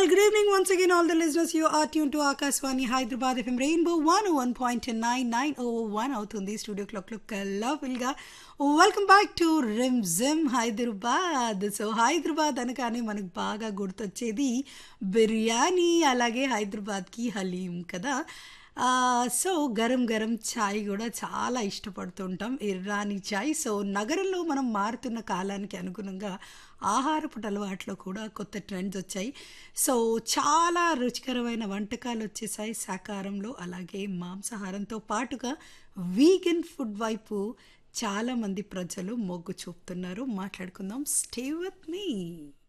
Well, good evening once again, all the listeners. You are tuned to Akaswani Hyderabad FM Rainbow 101.9901 అవుతుంది studio clock లో colourful గా welcome back to Rim Jhim Hyderabad so Hyderabad అనగానే మనకు బాగా గుర్తొచ్చేది బిర్యానీ అలాగే హైదరాబాద్ కి హలీం కదా ఆ, సో గరం గరం చాయ్ కూడా చాలా ఇష్టపడుతుంటాం ఇరానీ చాయ్ సో నగరంలో మనం మారుతున్న కాలానికి అనుగుణంగా ఆహారపు అలవాట్లో కూడా కొత్త ట్రెండ్స్ వచ్చాయి సో చాలా రుచికరమైన వంటకాలు వచ్చేసాయి శాకాహారంలో అలాగే మాంసాహారంతో పాటుగా వీగన్ ఫుడ్ వైపు చాలామంది ప్రజలు మొగ్గు చూపుతున్నారు మాట్లాడుకుందాం స్టే విత్ మీ